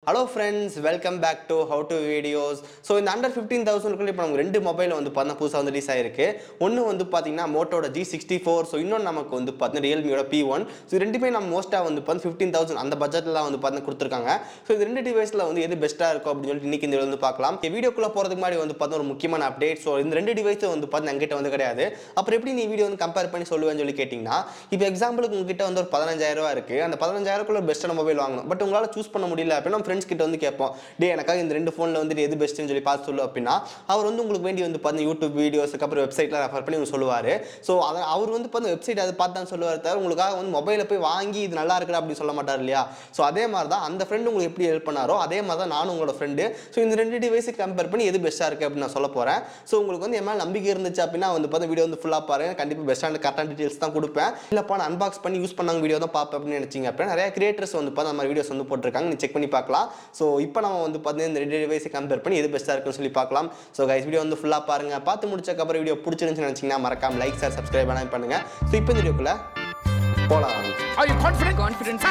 Hello friends welcome back to how to videos so இந்த under fifteen தௌசண்ட்குள்ள இப்போ நமக்கு ரெண்டு மொபைல் வந்து பார்த்தா புதுசாக வந்து ரிலீஸ் ஆயிருக்கு ஒன்று வந்து பார்த்தீங்கன்னா மோட்டோட ஜி சிக்ஸ்டி ஃபோர் ஸோ இன்னொன்று நமக்கு வந்து பார்த்தீங்கன்னா ரியல்மியோட பி ஒன் ஸோ இது ரெண்டுமே நம்ம மோஸ்ட்டாக வந்து பார்த்து ஃபிஃப்டீன் தௌசண்ட் அந்த பட்ஜெட்டில் வந்து பார்த்து கொடுத்துருக்காங்க ஸோ இது ரெண்டு டிவைஸில் வந்து எது பெஸ்ட்டாக இருக்கும் அப்படின்னு சொல்லிட்டு இன்னைக்கு இந்த video வந்து பார்க்கலாம் வீடியோக்குள்ளே போகிறதுக்கு முன்னாடி வந்து பார்த்தா ஒரு முக்கியமான அப்டேட் ஸோ இந்த ரெண்டு டிவைஸ் வந்து பார்த்து எங்கிட்ட வந்து கிடையாது அப்புறம் எப்படி நீ வீடியோ வந்து கம்பேர் பண்ணி சொல்லுவேன்னு சொல்லி கேட்டிங்கன்னா இப்போ எக்ஸாம்பிளுக்கு உங்ககிட்ட வந்து ஒரு பதினஞ்சாயிரம் ரூபா இருக்குது அந்த பதினஞ்சாயிரக்குள்ள பெஸ்ட்டான மொபைல் வாங்கணும் பட் உங்களால் சூஸ் பண்ண முடியல அப்படின்னா நம்ம ஃப்ரெண்ட்ஸ் கிட்ட வந்து கேட்போம் டே எனக்காக இந்த ரெண்டு ஃபோனில் வந்துட்டு எது பெஸ்ட்டுன்னு சொல்லி பார்த்து சொல்லு அப்படின்னா அவர் வந்து உங்களுக்கு வேண்டி வந்து பார்த்து யூடியூப் வீடியோஸுக்கு அப்புறம் வெப்சைட்டில் ரெஃபர் பண்ணி உங்களுக்கு சொல்லுவார் ஸோ அதை அவர் வந்து பார்த்து வெப்சைட் அதை பார்த்து தான் சொல்லுவார் தவிர உங்களுக்காக வந்து மொபைலை போய் வாங்கி இது நல்லா இருக்குடா அப்படின்னு சொல்ல மாட்டார் இல்லையா ஸோ அதே மாதிரி தான் அந்த ஃப்ரெண்டு உங்களுக்கு எப்படி ஹெல்ப் பண்ணாரோ அதே மாதிரி தான் நானும் உங்களோட ஃப்ரெண்டு ஸோ இந்த ரெண்டு டிவைஸுக்கு கம்பேர் பண்ணி எது பெஸ்ட்டாக இருக்குது அப்படின்னு நான் சொல்ல போகிறேன் ஸோ உங்களுக்கு வந்து என் மேலே நம்பிக்கை இருந்துச்சு அப்படின்னா வந்து பார்த்து வீடியோ வந்து ஃபுல்லாக பாருங்க கண்டிப்பாக பெஸ்ட்டான கரெக்டான டீட்டெயில்ஸ் தான் கொடுப்பேன் இல்லைப்பா நான் அன்பாக்ஸ் பண்ணி யூஸ் பண்ணாங்க வீடியோ தான் பார்ப்பேன் அப்படின்னு நினச்சிங்க அப்படின்னா நிறைய கிரியேட்டர்ஸ் வந்து பார்த்து அந்த மாதிரி வீடியோஸ் வந்து போட்டிருக்காங்க நீ செக் பண்ணி பார்க்கலாம் ஸோ இப்போ நம்ம வந்து பார்த்தீங்கன்னா இந்த ரெண்டு டிவைஸை கம்பேர் பண்ணி எது பெஸ்ட்டாக இருக்குன்னு சொல்லி பார்க்கலாம் ஸோ கைஸ் வீடியோ வந்து ஃபுல்லாக பாருங்க பார்த்து முடிச்சக்கப்புறம் வீடியோ பிடிச்சிருந்துச்சு நினச்சிங்கன்னா மறக்காம லைக் சார் சப்ஸ்கிரைப் பண்ணாமல் பண்ணுங்க ஸோ இப்போ இந்த வீடியோக்குள்ள போகலாம் Are you confident? Confidence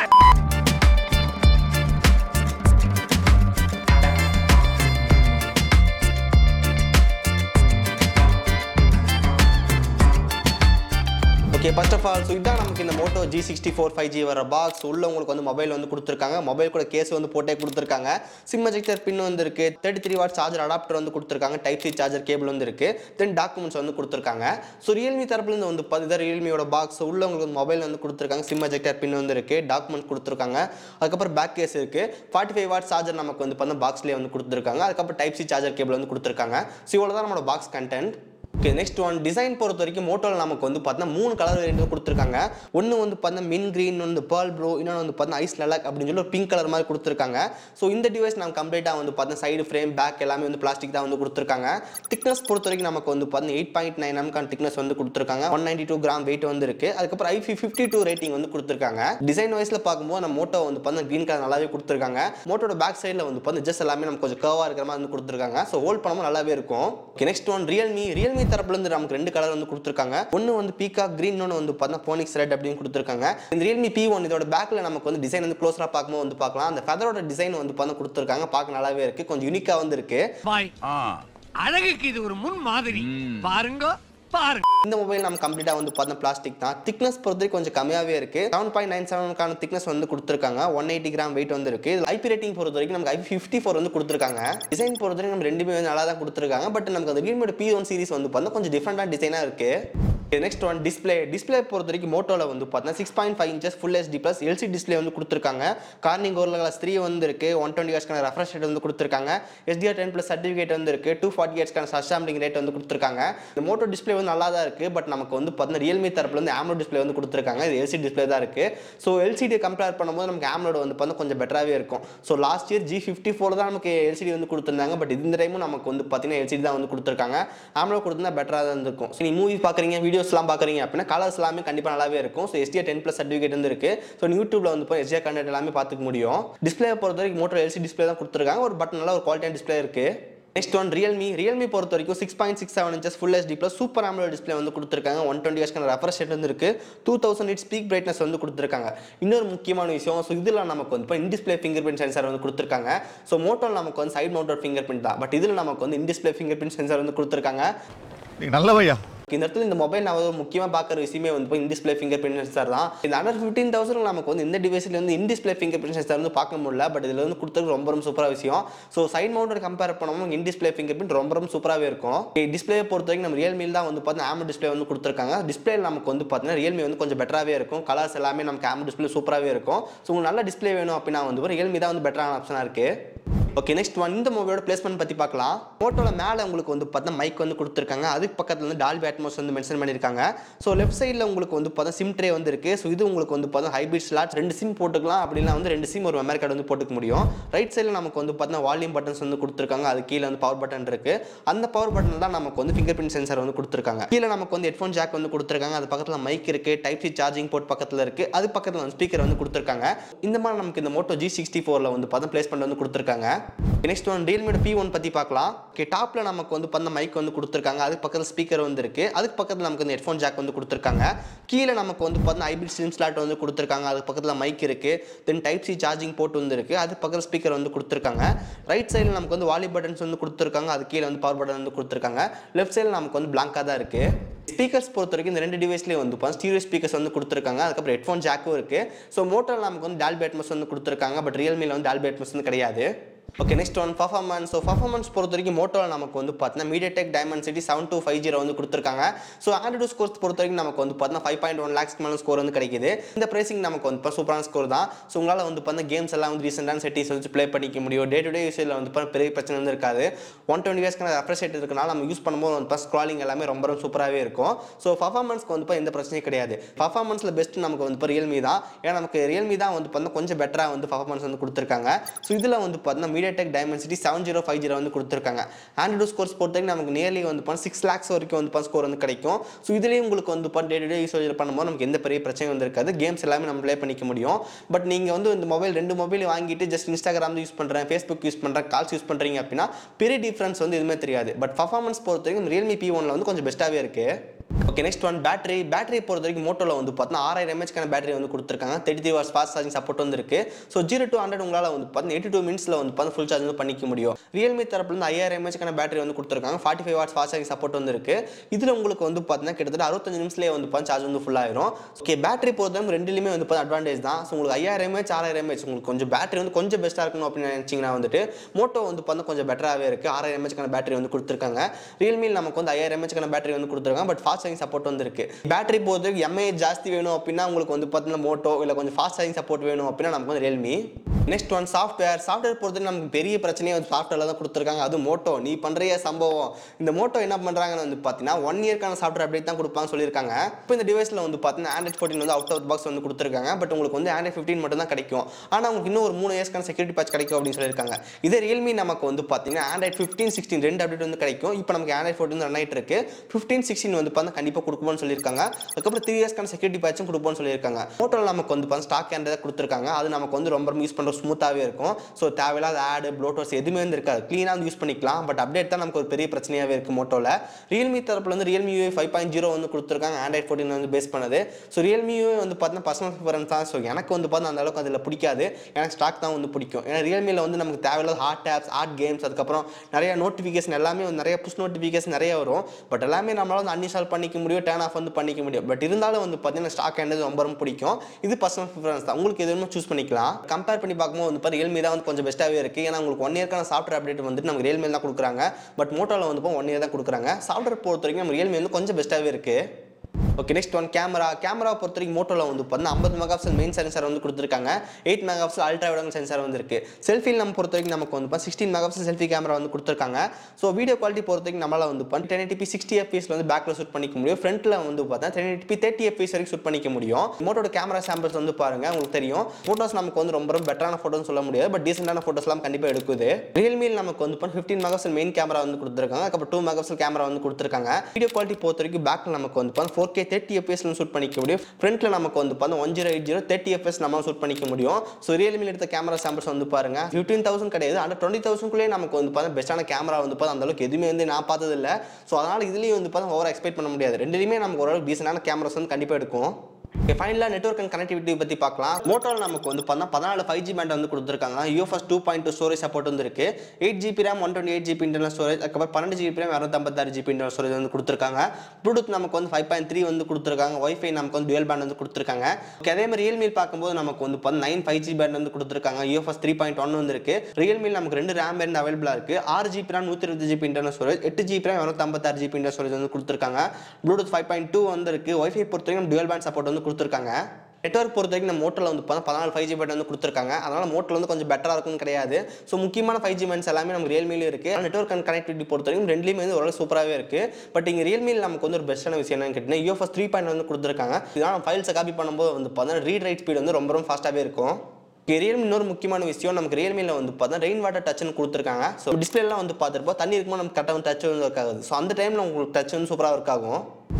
okay first of all so இதான் நமக்கு இந்த Moto G sixty four five G வர பாக்ஸ் உள்ள உங்களுக்கு வந்து மொபைல் வந்து கொடுத்துருக்காங்க மொபைல் கூட கேஸ் வந்து போட்டே கொடுத்துருக்காங்க சிம் எஜெக்டர் பின் வந்து இருக்கு thirty three watt charger adapter வந்து கொடுத்துருக்காங்க டைப் சி சார்ஜர் கேபிள் வந்து இருக்கு தென் டாக்குமெண்ட்ஸ் வந்து கொடுத்துருக்காங்க ஸோ ரியல்மி தரப்புலேருந்து வந்து பார்த்தீங்கன்னா ரியல்மியோட பாக்ஸ் உள்ள உங்களுக்கு வந்து மொபைல் வந்து கொடுத்துருக்காங்க சிம் எஜெக்டர் பின் வந்து இருக்கு டாக்குமெண்ட் கொடுத்துருக்காங்க அதுக்கப்புறம் பேக் கேஸ் இருக்கு ஃபார்ட்டி ஃபைவ் வாட் சார்ஜர் நமக்கு வந்து பார்த்தா பாக்ஸ்லேயே வந்து கொடுத்துருக்காங்க அதுக்கப்புறம் டைப் சி சார்ஜர் கேபிள் வந்து கொடுத்துருக்காங்க ஸோ இவ்வளோ தான் நம்மளோட box content okay next one design பொறுத்த வரைக்கும் மோட்டோவில் நமக்கு வந்து பார்த்தீங்கன்னா மூணு கலர் வேரியன்ட் கொடுத்துருக்காங்க ஒன்று வந்து பார்த்தீங்கன்னா மின் கிரீன் வந்து பேர்ல் ப்ரோ இன்னொன்று வந்து பார்த்தீங்கன்னா ஐஸ் லலாக் அப்படின்னு சொல்லி ஒரு பிங்க் கலர் மாதிரி கொடுத்துருக்காங்க ஸோ இந்த டிவைஸ் நம்ம கம்ப்ளீட்டாக வந்து பார்த்தீங்கன்னா சைடு ஃப்ரேம் பேக் எல்லாமே வந்து பிளாஸ்டிக் தான் வந்து கொடுத்துருக்காங்க திக்னஸ் பொறுத்த வரைக்கும் நமக்கு வந்து பார்த்தீங்கன்னா எயிட் பாயிண்ட் நைன் எம்கான் திக்னஸ் வந்து கொடுத்துருக்காங்க one ninety two gram weight வந்து இருக்கு அதுக்கப்புறம் ஐஃபி ஃபிஃப்டி டூ ரேட்டிங் வந்து கொடுத்துருக்காங்க டிசைன் வைஸில் பார்க்கும்போது நம்ம மோட்டோ வந்து பார்த்தீங்கன்னா க்ரீன் கலர் நல்லாவே கொடுத்துருக்காங்க மோட்டோட பேக் சைடில் வந்து பார்த்தீங்கன்னா ஜஸ்ட் எல்லாமே நம்ம கொஞ்சம் கர்வாக இருக்கிற மாதிரி வந்து கொடுத்துருக்காங்க ஸோ ஹோல்ட் பண்ணும்போது நல்லாவே இருக்கும் okay next one Realme Realme தரப்புலேருந்து நமக்கு ரெண்டு கலர் வந்து கொடுத்துருக்காங்க ஒன்று வந்து பீகா கிரீன் ஒன்று வந்து பார்த்தா போனிக்ஸ் ரெட் அப்படின்னு கொடுத்துருக்காங்க இந்த ரியல்மி பி ஒன் இதோட பேக்கில் நமக்கு வந்து டிசைன் வந்து க்ளோஸராக பார்க்கும்போது வந்து பார்க்கலாம் அந்த ஃபெதரோட டிசைன் வந்து பார்த்தா கொடுத்துருக்காங்க பார்க்க நல்லாவே இருக்கு கொஞ்சம் யூனிக்காக வந்து இருக்கு பாய் அழகுக்கு இது ஒரு முன் மாதிரி பாருங்க பாருங்க இந்த மொபைல் நம்ம கம்ப்ளீட்டாக வந்து பார்த்தா பிளாஸ்டிக் தான் திக்னஸ் பொறுத்த வரைக்கும் கொஞ்சம் கம்மியாகவே இருக்கு செவன் பாயிண்ட் நைன் செவனுக்கான திக்னஸ் வந்து கொடுத்துருக்காங்க ஒன் எயிட்டி கிராம் வெயிட் வந்து இருக்கு ஐபி ரேட்டிங் பொறுத்த வரைக்கும் நமக்கு ஐபி ஃபிஃப்டி ஃபோர் வந்து கொடுத்துருக்காங்க டிசைன் பொறுத்த வரைக்கும் நம்ம ரெண்டுமே வந்து நல்லா தான் கொடுத்துருக்காங்க பட் நமக்கு அந்த ரியல்மியோட பி ஒன் சீரிஸ் வந்து பார்த்தா கொஞ்சம் டிஃப்ரெண்டான டிசைனாக இருக்கு நெக்ஸ்ட் ஒன் டிஸ்பிளே டிஸ்பிளே பொறுத்த வரைக்கும் மோட்டோவில் வந்து பார்த்தீங்கன்னா six point five inches full HD plus LC display வந்து கொடுத்துருக்காங்க கார்னிங் ஒரு கிளாஸ் த்ரீ வந்து இருக்கு ஒன் டுவெண்ட்டி ஹெச்க்கான ரெஃப்ரெஷ் ரேட் வந்து கொடுத்துருக்காங்க எஸ்டிஆர் டென் ப்ளஸ் சர்டிஃபிகேட் வந்து இருக்கு டூ ஃபார்ட்டி ஹெச்க்கான சஸ்டாம்பிங் ரேட் வந்து கொடுத்துருக்காங்க இந்த மோட்டோ டிஸ்பிளே வந்து நல்லா தான் இருக்கு பட் நமக்கு வந்து பார்த்தீங்கன்னா ரியல்மி தரப்புல வந்து ஆம்லோ டிஸ்பிளே வந்து கொடுத்துருக்காங்க இது எல்சி டிஸ்பிளே தான் இருக்கு ஸோ எல்சிடி கம்பேர் பண்ணும்போது நமக்கு ஆம்லோட வந்து பார்த்தா கொஞ்சம் பெட்டராகவே இருக்கும் so last year G fifty four தான் நமக்கு எல்சிடி வந்து கொடுத்துருந்தாங்க பட் இந்த டைமும் நமக்கு வந்து பார்த்தீங்கன்னா எல்சிடி தான் வந்து கொடுத்துருக்காங்க ஆம்லோ கொடுத்துருந்தா பெட்டராக தான் இருந்திருக்கும் ஸோ நீ மூவி பார்க்குறீங்க வீடியோஸ்லாம் பார்க்குறீங்க அப்படின்னா கலர்ஸ் எல்லாமே கண்டிப்பாக நல்லாவே இருக்கும் so SDR ten plus certificate வந்து இருக்கு ஸோ யூடியூப்ல வந்து போய் எஸ்டிஆர் கண்டென்ட் எல்லாமே பார்த்துக்க முடியும் டிஸ்பிளே பொறுத்த வரைக்கும் மோட்டோ எல்சி டிஸ்பிளே தான் கொடுத்துருக்காங்க ஒரு பட் நல்ல ஒரு குவாலிட்டியான டிஸ்பிளே இருக்கு நெக்ஸ்ட் ஒன் ரியல்மி ரியல்மி பொறுத்த வரைக்கும் six point six seven inches full HD plus super AMOLED display வந்து கொடுத்துருக்காங்க ஒன் டுவெண்ட்டி ஹெச்க்கான ரெஃப்ரெஷ் ரேட் வந்து இருக்கு டூ தௌசண்ட் இட் ஸ்பீக் பிரைட்னஸ் வந்து கொடுத்துருக்காங்க இன்னொரு முக்கியமான விஷயம் ஸோ இதில் நமக்கு வந்து இப்போ in display finger print sensor வந்து கொடுத்துருக்காங்க ஸோ மோட்டோவில் நமக்கு வந்து சைட் மவுண்டட் ஃபிங்கர் பிரிண்ட் தான் பட் இதில் நமக்கு வந்து in display finger print sensor வந்து கொடுத்துருக்காங்க நீ நல்லவையா இந்த இடத்துல இந்த மொபைல் நான் ஒரு முக்கியமாக பார்க்குற விஷயமே வந்து in display finger print sensor தான் இந்த அண்டர் ஃபிஃப்டீன் தௌசண்ட் நமக்கு வந்து இந்த டிவைஸில் வந்து in display finger print sensor வந்து பார்க்க முடியல பட் இதில் வந்து கொடுத்தது ரொம்ப ரொம்ப சூப்பராக விஷயம் ஸோ சைட் மவுண்டட் கம்பேர் பண்ணும்போது இன் டிஸ்பிளே ஃபிங்கர் பிரிண்ட் ரொம்ப ரொம்ப சூப்பராகவே இருக்கும் டிஸ்பிளே பொறுத்த வரைக்கும் நம்ம ரியல்மியில் தான் வந்து பார்த்தீங்கன்னா ஆமோ டிஸ்பிளே வந்து கொடுத்துருக்காங்க டிஸ்பிளே நமக்கு வந்து பார்த்தீங்கன்னா ரியல்மி வந்து கொஞ்சம் பெட்டராகவே இருக்கும் கலர்ஸ் எல்லாமே நமக்கு ஆமோ டிஸ்பிளே சூப்பராகவே இருக்கும் ஸோ உங்களுக்கு நல்ல டிஸ்பிளே வேணும் அப்படின்னா வந்து ரியல்மி தான் வந்து பெட்டரான ஆப்ஷனாக இருக்குது ஓகே நெக்ஸ்ட் ஒன் இந்த மூவியோட பிளேஸ்மெண்ட் பற்றி பார்க்கலாம் ஃபோட்டோவில் மேலே உங்களுக்கு வந்து பார்த்தா மைக் வந்து கொடுத்துருக்காங்க அதுக்கு பக்கத்தில் வந்து டால்பி அட்மாஸ் வந்து மென்ஷன் பண்ணியிருக்காங்க ஸோ லெஃப்ட் சைடில் உங்களுக்கு வந்து பார்த்தா சிம் ட்ரே வந்து இருக்குது ஸோ இது உங்களுக்கு வந்து பார்த்தா ஹைபிரிட் ஸ்லாட் ரெண்டு சிம் போட்டுக்கலாம் அப்படின்னா வந்து ரெண்டு சிம் ஒரு மெமரி கார்டு வந்து போட்டுக்க முடியும் ரைட் சைடில் நமக்கு வந்து பார்த்தா வால்யூம் பட்டன்ஸ் வந்து கொடுத்துருக்காங்க அது கீழே வந்து பவர் பட்டன் இருக்குது அந்த பவர் பட்டன் தான் நமக்கு வந்து ஃபிங்கர் பிரிண்ட் சென்சார் வந்து கொடுத்துருக்காங்க கீழே நமக்கு வந்து ஹெட்ஃபோன் ஜாக் வந்து கொடுத்துருக்காங்க அது பக்கத்தில் மைக் இருக்குது டைப் சி சார்ஜிங் போர்ட் பக்கத்தில் இருக்குது அது பக்கத்தில் வந்து ஸ்பீக்கர் வந்து கொடுத்துருக்காங்க இந்த மாதிரி நமக்கு இந்த மோட்டோ ஜி சிக்ஸ்டி ஃபோரில் வந்து பார்த்தா பிளேஸ்மெண்ட் வந்து கொடுத்துருக்காங்க நெக்ஸ்ட் ஒன் ரியல்மியோட பி ஒன் பற்றி பார்க்கலாம் ஓகே டாப்பில் நமக்கு வந்து பண்ண மைக் வந்து கொடுத்துருக்காங்க அதுக்கு பக்கத்தில் ஸ்பீக்கர் வந்து இருக்கு அதுக்கு பக்கத்தில் நமக்கு வந்து ஹெட்ஃபோன் ஜாக் வந்து கொடுத்துருக்காங்க கீழே நமக்கு வந்து பார்த்தா ஹைபிரிட் சிம் ஸ்லாட் வந்து கொடுத்துருக்காங்க அதுக்கு பக்கத்தில் மைக் இருக்கு then type C charging port வந்து இருக்கு அதுக்கு பக்கத்தில் ஸ்பீக்கர் வந்து கொடுத்துருக்காங்க ரைட் சைடில் நமக்கு வந்து வாலி பட்டன்ஸ் வந்து கொடுத்துருக்காங்க அது கீழே வந்து பவர் பட்டன் வந்து கொடுத்துருக்காங்க லெஃப்ட் சைடில் நமக்கு வந்து பிளாங்காக தான் இருக்கு ஸ்பீக்கர்ஸ் பொறுத்த வரைக்கும் இந்த ரெண்டு டிவைஸ்லேயே வந்து ஸ்டீரியோ ஸ்பீக்கர்ஸ் வந்து கொடுத்துருக்காங்க அதுக்கப்புறம் ஹெட்ஃபோன் ஜாக்கும் இருக்கு ஸோ மோட்டோவில் நமக்கு வந்து டால்பி அட்மஸ் வந்து கொடுத்துருக்காங்க பட் ரியல்மியில் வந்து டால்பி அட்மஸ் வந்து கிடையாது okay next one performance so performance பொறுத்த வரைக்கும் மோட்டோவில் நமக்கு வந்து பார்த்தீங்கன்னா MediaTek Dimensity seven two five zero வந்து கொடுத்துருக்காங்க ஸோ ஆண்ட்ராய்டு ஸ்கோர்ஸ் பொறுத்த வரைக்கும் நமக்கு வந்து பார்த்தீங்கன்னா ஃபைவ் பாயிண்ட் ஒன் லேக்ஸ்க்கு மேலே ஸ்கோர் வந்து கிடைக்குது இந்த ப்ரைசிங் நமக்கு வந்து இப்போ சூப்பரான ஸ்கோர் தான் ஸோ உங்களால் வந்து பார்த்தீங்கன்னா கேம்ஸ் எல்லாம் வந்து ரீசெண்டான செட்டிஸ் வச்சு ப்ளே பண்ணிக்க முடியும் டே டு டே யூஸில் வந்து பார்த்தா பெரிய பிரச்சனை வந்து இருக்காது ஒன் டுவெண்ட்டி இயர்ஸ்க்கான ரெஃப்ரெஷ் ரேட் இருக்கனால நம்ம யூஸ் பண்ணும்போது வந்து பார்த்தா ஸ்க்ராலிங் எல்லாமே ரொம்ப ரொம்ப சூப்பராகவே இருக்கும் ஸோ பர்ஃபார்மன்ஸ்க்கு வந்து இப்போ எந்த பிரச்சனையும் கிடையாது பர்ஃபார்மன்ஸில் பெஸ்ட் நமக்கு வந்து இப்போ ரியல்மி தான் ஏன்னா நமக்கு ரியல்மி தான் வந்து பார்த்தா கொஞ்சம் பெட்டராக வந்து பர்ஃபார்மன்ஸ் வந்து கொடுத்துருக்காங்க ஸோ இதில் வந்து பார்த்தீங்கன்னா MediaTek Dimensity seven zero five zero வந்து கொடுத்துருக்காங்க ஆண்ட்ராய்டு ஸ்கோர்ஸ் பொறுத்த வரைக்கும் நமக்கு நியர்லி வந்து பார்த்தா சிக்ஸ் லேக்ஸ் வரைக்கும் வந்து ஸ்கோர் வந்து கிடைக்கும் ஸோ இதுலேயும் உங்களுக்கு வந்து பார்த்தா டே டு டே யூஸ் பண்ணும்போது நமக்கு எந்த பெரிய பிரச்சனையும் வந்து இருக்காது கேம்ஸ் எல்லாமே நம்ம ப்ளே பண்ணிக்க முடியும் பட் நீங்கள் வந்து இந்த மொபைல் ரெண்டு மொபைல் வாங்கிட்டு ஜஸ்ட் இன்ஸ்டாகிராம் யூஸ் பண்ணுறேன் ஃபேஸ்புக் யூஸ் பண்ணுறேன் கால்ஸ் யூஸ் பண்ணுறீங்க அப்படின்னா பெரிய டிஃப்ரென்ஸ் வந்து எதுவுமே தெரியாது பட் பர்ஃபார்மன்ஸ் பொறுத்த வரைக்கும் ரியல்மி பி ஒன்ல வந்து கொஞ்சம் பெஸ்ட்டாகவே இருக்குது okay next one battery battery பொறுத்த வரைக்கும் மோட்டோவில் வந்து பார்த்தீங்கன்னா ஆறாயிரம் எம்ஹெச்க்கான பேட்டரி வந்து கொடுத்துருக்காங்க thirty three watts fast charging support வந்து இருக்கு ஸோ ஜீரோ டூ ஹண்ட்ரட் உங்களால் வந்து பார்த்தீங்கன்னா எயிட்டி டூ மினிட்ஸில் வந்து பார்த்து ஃபுல் சார்ஜ் வந்து பண்ணிக்க முடியும் ரியல்மி தரப்புலேருந்து ஐயாயிரம் எம்ஹெச்க்கான பேட்டரி வந்து கொடுத்துருக்காங்க forty five watts fast charging support வந்து இருக்கு இதில் உங்களுக்கு வந்து பார்த்தீங்கன்னா கிட்டத்தட்ட அறுபத்தஞ்சு நிமிஷத்துலேயே வந்து பார்த்து சார்ஜ் வந்து ஃபுல் ஆயிரும் ஓகே பேட்டரி பொறுத்தவரைக்கும் ரெண்டுலையுமே வந்து பார்த்து அட்வான்டேஜ் தான் ஸோ உங்களுக்கு ஐயாயிரம் எம்ஹெச் ஆறாயிரம் எம்ஹெச் உங்களுக்கு கொஞ்சம் பேட்டரி வந்து கொஞ்சம் பெஸ்ட்டாக இருக்கணும் அப்படின்னு நினச்சிங்கன்னா வந்துட்டு மோட்டோ வந்து பார்த்தா கொஞ்சம் பெட்டராகவே இருக்குது ஆறாயிரம் எம்ஹெச்க்கான பேட்டரி வந்து கொடுத்துருக்காங்க ரியல்மியில் நமக்கு வந்து ஐயாயிரம் எம்ஹெச்க்கான பேட்டரி வந்து கொடுத்துருக்காங்க பட் ஃபாஸ்ட் சார்ஜிங் சப்போர்ட் வந்து இருக்கு பேட்டரி போகிறதுக்கு எம்ஏ ஜாஸ்தி வேணும் அப்படின்னா உங்களுக்கு வந்து பார்த்தீங்கன்னா மோட்டோ இல்லை கொஞ்சம் ஃபாஸ்ட் சார்ஜிங் சப்போர்ட் வேணும் அப்படின்னா நமக்கு வந்து Realme next one software software பொறுத்து நமக்கு பெரிய பிரச்சனையே வந்து சாஃப்ட்வேரில் தான் கொடுத்துருக்காங்க அது மோட்டோ நீ பண்ணுறிய சம்பவம் இந்த மோட்டோ என்ன பண்ணுறாங்கன்னு வந்து பார்த்தீங்கன்னா ஒன் இயர்க்கான சாஃப்ட்வேர் அப்டேட் தான் கொடுப்பாங்க சொல்லியிருக்காங்க இப்போ இந்த டிவைஸில் வந்து பார்த்தீங்கன்னா ஆண்ட்ராய்ட் ஃபோர்டின் வந்து அவுட் ஆஃப் பாக்ஸ் வந்து கொடுத்துருக்காங்க பட் உங்களுக்கு வந்து ஆண்ட்ராய்ட் ஃபிஃப்டின் மட்டும் தான் கிடைக்கும் ஆனால் உங்களுக்கு இன்னும் ஒரு மூணு இயர்ஸ்க்கான செக்யூரிட்டி பேட்ச் கிடைக்கும் அப்படின்னு சொல்லியிருக்காங்க இதே ரியல்மி நமக்கு வந்து பார்த்தீங்கன்னா ஆண்ட்ராய்ட் ஃபிஃப்டீன் சிக்ஸ்டீன் ரெண்டு அப்டேட் வந்து கிடைக்கும் இப்போ நமக்கு ஆண்ட்ராய்ட் ஃபோர்டின் ரன் ஆயிட்டு இருக்கு ஃபிஃப்டீன் சிக்ஸ்டீன் வந்து பார்த்தா கண்டிப்பாக கொடுக்கும்போன்னு சொல்லியிருக்காங்க அதுக்கப்புறம் த்ரீ இயர்ஸ்க்கான செக்யூரிட்டி பேட்சும் கொடுப்போம்னு சொல்லியிருக்காங்க மோட்டோவில் நமக்கு வந்து பார்த்தா ஸ்டாக் ஆண்ட்ராய்ட் கொடுத்துருக்காங்க அது நமக்கு வந்து ரொம்ப யூஸ் பண்ணுற ஸ்மூத்தாகவே இருக்கும் ஸோ தேவையில்லாத ஆடு ப்ளோட்டோஸ் எதுவுமே வந்து இருக்காது க்ளீனாக வந்து யூஸ் பண்ணிக்கலாம் பட் அப்டேட் தான் நமக்கு ஒரு பெரிய பிரச்சனையாகவே இருக்குது மோட்டோவில் ரியல்மி தரப்புல வந்து Realme U five point zero வந்து கொடுத்துருக்காங்க ஆண்ட்ராய்ட் ஃபோர்டின் வந்து பேஸ் பண்ணது ஸோ ரியல்மி யூ வந்து பார்த்தீங்கன்னா பர்சனல் ப்ரிஃபரன்ஸ் தான் ஸோ எனக்கு வந்து பார்த்தா அந்த அளவுக்கு அதில் பிடிக்காது எனக்கு ஸ்டாக் தான் வந்து பிடிக்கும் ஏன்னா ரியல்மியில் வந்து நமக்கு தேவையில்லாத ஹாட் டேப்ஸ் ஹாட் கேம்ஸ் அதுக்கப்புறம் நிறைய நோட்டிஃபிகேஷன் எல்லாமே வந்து நிறைய புஷ் நோட்டிஃபிகேஷன் நிறைய வரும் பட் எல்லாமே நம்மளால வந்து அன்இன்ஸ்டால் பண்ணிக்க முடியும் டேர்ன் ஆஃப் வந்து பண்ணிக்க முடியும் பட் இருந்தாலும் வந்து பார்த்தீங்கன்னா ஸ்டாக் என்னது ரொம்ப ரொம்ப பிடிக்கும் இது பர்சனல் ப்ரிஃபரன்ஸ் தான் உங்களுக்கு எது வேணுமோ சூஸ் பண்ணிக்கலாம் கம்பேர் பண்ணி பார்க்கும்போது வந்து பார்த்தா ரியல்மி தான் வந்து கொஞ்சம் பெஸ்ட்டாகவே இருக்குது ஏன்னா உங்களுக்கு ஒன் இயர்க்கான சாஃப்ட்வேர் அப்டேட் வந்துட்டு நமக்கு ரியல்மி தான் கொடுக்குறாங்க பட் மோட்டோவில் வந்து ஒன் இயர் தான் கொடுக்குறாங்க சாஃப்ட்வேர் பொறுத்த வரைக்கும் நம்ம ரியல்மி வந்து கொஞ்சம் பெஸ்ட்டாகவே இருக்குது okay next one camera camera பொறுத்த வரைக்கும் மோட்டோவில் வந்து பார்த்தீங்கன்னா ஐம்பது மெகா பிக்சல் மெயின் சென்சார் வந்து கொடுத்துருக்காங்க எயிட் மெகா பிக்சல் அல்ட்ரா விடங்க சென்சார் வந்து இருக்கு செல்ஃபியில் நம்ம பொறுத்த வரைக்கும் நமக்கு வந்து sixteen megapixel selfie camera வந்து கொடுத்துருக்காங்க ஸோ வீடியோ குவாலிட்டி பொறுத்த வரைக்கும் நம்மளால வந்து பண்ணி டென் எயிட்டி சிக்ஸ்டி எஃபிஎஸ்ல வந்து பேக்கில் ஷூட் பண்ணிக்க முடியும் ஃப்ரண்ட்டில் வந்து பார்த்தா டென் எயிட்டி தேர்ட்டி எஃபிஎஸ் வரைக்கும் ஷூட் பண்ணிக்க முடியும் மோட்டோட கேமரா சாம்பிள்ஸ் வந்து பாருங்க உங்களுக்கு தெரியும் ஃபோட்டோஸ் நமக்கு வந்து ரொம்ப ரொம்ப பெட்டரான ஃபோட்டோன்னு சொல்ல முடியாது பட் டீசென்டான ஃபோட்டோஸ்லாம் கண்டிப்பாக எடுக்குது ரியல்மியில் நமக்கு வந்து fifteen megapixel main camera வந்து கொடுத்துருக்காங்க அதுக்கப்புறம் டூ மெகா பிக்சல் கேமரா வந்து கொடுத்துருக்காங்க வீடியோ குவாலிட்டி பொறுத்த வரைக்கும் பேக்கில் நமக்கு வந்து ஃபோர் கே தேர்ட்டி எஃபிஎஸ்ல ஷூட் பண்ணிக்க முடியும் ஃப்ரண்ட்டில் நமக்கு வந்து பார்த்தா one zero eight zero thirty FS நம்ம ஷூட் பண்ணிக்க முடியும் ஸோ ரியல்மியில் எடுத்த கேமரா சாம்பிள்ஸ் வந்து பாருங்க ஃபிஃப்டீன் தௌசண்ட் கிடையாது ஆனால் டுவெண்ட்டி தௌசண்ட்குள்ளே நமக்கு வந்து பார்த்தா பெஸ்ட்டான கேமரா வந்து பார்த்தா அந்த அளவுக்கு எதுவுமே வந்து நான் பார்த்தது இல்லை ஸோ அதனால் இதுலேயும் வந்து பார்த்தா ஓவர் எக்ஸ்பெக்ட் பண்ண முடியாது ரெண்டுலேயுமே நமக்கு ஓரளவுக்கு டீசெண்டான கேமராஸ் வந்து கண்டிப்பாக எடுக்கும் ஓகே ஃபைனலாக நெட்ஒர்க் அண்ட் கனெக்டிவிட்டி பற்றி பார்க்கலாம் மோட்டோவில் நமக்கு வந்து பார்த்தா பதினாலு ஃபைவ் ஜி பேண்ட் வந்து கொடுத்துருக்காங்க UFS two point two storage support வந்து இருக்கு eight GB RAM one twenty eight GB internal storage அதுக்கப்புறம் பன்னெண்டு ஜிபி ரேம் இரநூத்தம்பத்தாறு ஜிபி இன்டர்னல் ஸ்டோரேஜ் வந்து கொடுத்துருக்காங்க ப்ளூடூத் நமக்கு வந்து ஃபைவ் பாயிண்ட் த்ரீ வந்து கொடுத்துருக்காங்க ஒய்ஃபை நமக்கு வந்து டுவெல் பேண்ட் வந்து கொடுத்துருக்காங்க ஓகே அதே மாதிரி ரியல்மி பார்க்கும்போது நமக்கு வந்து பார்த்தா நைன் ஃபைவ் ஜி பேண்ட் வந்து கொடுத்துருக்காங்க யூஎஃப்எஸ் த்ரீ பாயிண்ட் ஒன் வந்து இருக்கு ரியல்மியில் நமக்கு ரெண்டு ரேம் பேண்ட் அவைலபிளாக இருக்கு ஆறு ஜிபி ரேம் நூற்றி இருபது ஜிபி இன்டர்னல் ஸ்டோரேஜ் எட்டு ஜிபி ரேம் இரநூத்தம்பத்தாறு ஜிபி இன்டர்னல் ஸ்டோரேஜ் வந்து கொடுத்துருக்காங்க ப்ளூடூத் ஃபைவ் பாயிண்ட் டூ வந்து இருக்கு ஒய்ஃபை பொறுத்த வரைக்கும் டுவெல் பேண்ட் சப்போர்ட் வந்து கொடுத்துருக்காங்க நெட்ஒர்க் பொறுத்த வரைக்கும் நம்ம மோட்டரில் வந்து பார்த்தா பதினாலு ஃபைவ் ஜி பேட் வந்து கொடுத்துருக்காங்க அதனால் மோட்டரில் வந்து கொஞ்சம் பெட்டராக இருக்கும்னு கிடையாது ஸோ முக்கியமான ஃபைவ் ஜி பேண்ட்ஸ் எல்லாமே நமக்கு ரியல்மிலையும் இருக்குது நெட்ஒர்க் அண்ட் கனெக்டிவிட்டி பொறுத்த வரைக்கும் ரெண்டுலேயுமே வந்து ஓரளவு சூப்பராகவே இருக்குது பட் இங்கே ரியல்மியில் நமக்கு வந்து ஒரு பெஸ்ட்டான விஷயம் என்னன்னு கேட்டிங்கன்னா யூஎஃப்எஸ் த்ரீ பாயிண்ட் வந்து கொடுத்துருக்காங்க இதனால் ஃபைல்ஸை காப்பி பண்ணும்போது வந்து பார்த்தா ரீட் ரைட் ஸ்பீட் வந்து ரொம்ப ரொம்ப ஃபாஸ்ட்டாகவே இருக்கும் ரியல்மி இன்னொரு முக்கியமான விஷயம் நமக்கு ரியல்மியில் வந்து பார்த்தா ரெயின் வாட்டர் டச்னு கொடுத்துருக்காங்க ஸோ டிஸ்பிளேலாம் வந்து பார்த்துருப்போம் தண்ணி இருக்கும்போது நமக்கு கரெக்டாக வந்து டச் வந்து ஒர்க் ஆகுது ஸோ அந்த டைமில் உங்களுக்கு டச் வந்து சூப்பராக ஒர்க் ஆகும்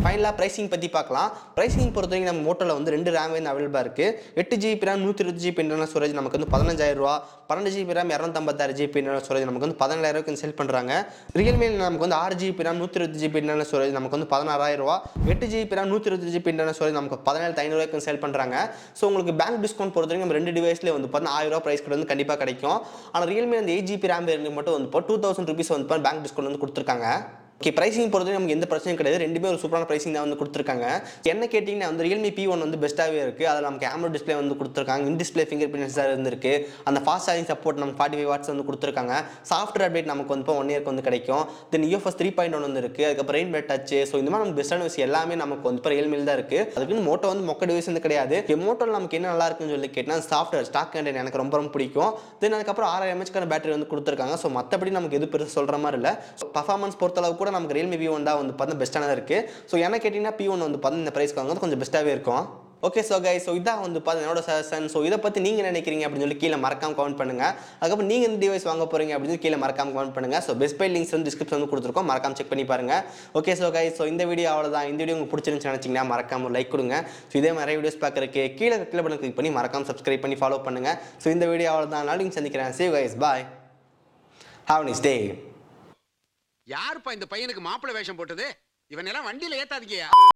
ஃபைனலாக ப்ரைசிங் பற்றி பார்க்கலாம் ப்ரைசிங் பொறுத்த வரைக்கும் நம்ம மோட்டோவில் வந்து ரெண்டு ரேம் வந்து அவைலபிளாக இருக்குது எட்டு ஜிபி ரேம் நூற்றி இருபது ஜிபி இன்டர்னல் ஸ்டோரேஜ் நமக்கு வந்து பதினஞ்சாயிரம் ரூபா பன்னெண்டு ஜிபி ரேம் இரநூத்தம்பத்தாறு ஜிபி இன்டர்னல் ஸ்டோரேஜ் நமக்கு வந்து பதினேழாயிரம் ரூபாய்க்கு செல் பண்ணுறாங்க ரியல்மி நமக்கு வந்து ஆறு ஜிபி ரேம் நூற்றி இருபது ஜிபி இன்டர்னல் ஸ்டோரேஜ் நமக்கு வந்து பதினாறாயிரம் ரூபா எட்டு ஜிபி ரேம் நூற்றி இருபது ஜிபி இன்டர்னல் ஸ்டோரேஜ் நமக்கு பதினேழு ஐநூறுவாய்க்கு செல் பண்ணுறாங்க ஸோ உங்களுக்கு பேங்க் டிஸ்கவுண்ட் பொறுத்த வரைக்கும் நம்ம ரெண்டு டிவைஸ்லேயே வந்து பார்த்தீங்கன்னா ஆயிரம் ரூபா ப்ரைஸ் வந்து கண்டிப்பாக கிடைக்கும் ஆனால் ரியல்மி அந்த எயிட் ஜிபி ரேம் வேரியன்ட் மட்டும் வந்து இப்போ டூ தௌசண்ட் ருபீஸ் வந்து பேங்க் டிஸ்கவுண்ட் வந்து கொடுத்துருக்காங்க ஓகே ப்ரைசிங் பொறுத்தவரை நமக்கு எந்த பிரச்சனையும் கிடையாது ரெண்டுமே ஒரு சூப்பரான ப்ரைசிங் தான் வந்து கொடுத்துருக்காங்க என்ன கேட்டிங்கன்னா வந்து ரியல்மி பி ஒன் வந்து பெஸ்ட்டாகவே இருக்குது அதில் நமக்கு கேமரா டிஸ்ப்ளே வந்து கொடுத்துருக்காங்க in display finger print sensor இருந்திருக்கு அந்த ஃபாஸ்ட் சார்ஜிங் சப்போர்ட் நமக்கு ஃபார்ட்டி ஃபைவ் வாட்ஸ் வந்து கொடுத்துருக்காங்க சாஃப்ட்வேர் அப்டேட் நமக்கு வந்து இப்போ ஒன் இயர்க்கு வந்து கிடைக்கும் then UFS three point one வந்து இருக்குது அதுக்கப்புறம் ரெயின் பெட் டச் ஸோ இந்த மாதிரி நம்ம பெஸ்ட்டான விஷயம் எல்லாமே நமக்கு வந்து இப்போ ரியல்மியில் தான் இருக்குது அதுக்குன்னு மோட்டோ வந்து மொக்க டிவைஸ் வந்து கிடையாது மோட்டோவில் நமக்கு என்ன நல்லா இருக்குன்னு சொல்லி கேட்டால் சாஃப்ட்வேர் ஸ்டாக் கண்டென்ட் எனக்கு ரொம்ப ரொம்ப பிடிக்கும் தென் அதுக்கப்புறம் ஆறாயிரம் எம்ஹெச்க்கான பேட்டரி வந்து கொடுத்துருக்காங்க ஸோ மற்றபடி நமக்கு எது பெருசு சொல்கிற மாதிரி இல்லை பர்ஃபார்மன்ஸ் பொறுத்தளவு கூட நமக்கு ரியல்மி வி ஒன் தான் வந்து பார்த்தா பெஸ்ட்டானதாக இருக்குது ஸோ என்ன கேட்டிங்கன்னா பி ஒன் வந்து பார்த்து இந்த ப்ரைஸ்க்கு வாங்குறது கொஞ்சம் பெஸ்ட்டாகவே இருக்கும் ஓகே ஸோ கை ஸோ இதான் வந்து பார்த்து என்னோட சஜஷன் ஸோ இதை பற்றி நீங்கள் நினைக்கிறீங்க அப்படின்னு சொல்லி கீழே மறக்காம கமெண்ட் பண்ணுங்க அதுக்கப்புறம் நீங்கள் இந்த டிவைஸ் வாங்க போகிறீங்க அப்படின்னு சொல்லி கீழே மறக்காம கமெண்ட் பண்ணுங்க ஸோ பெஸ்ட் பை லிங்க்ஸ் வந்து டிஸ்கிரிப்ஷன் வந்து கொடுத்துருக்கோம் மறக்காம செக் பண்ணி பாருங்க ஓகே ஸோ கை ஸோ இந்த வீடியோ அவ்வளோதான் இந்த வீடியோ உங்களுக்கு பிடிச்சிருந்துச்சு நினச்சிங்கன்னா மறக்காம ஒரு லைக் கொடுங்க ஸோ இதே மாதிரி வீடியோஸ் பார்க்குறக்கு கீழே கீழே பண்ண கிளிக் பண்ணி மறக்காம சப்ஸ்கிரைப் பண்ணி ஃபாலோ பண்ணுங்க ஸோ இந்த வீடியோ அவ்வளோதான் நாளைக்கு சந்திக்கிறேன் save guys bye have nice day யாருப்பா இந்த பையனுக்கு மாப்பிள்ளை வேஷம் போட்டது இவனெல்லாம் வண்டியில ஏத்தாதீங்கயா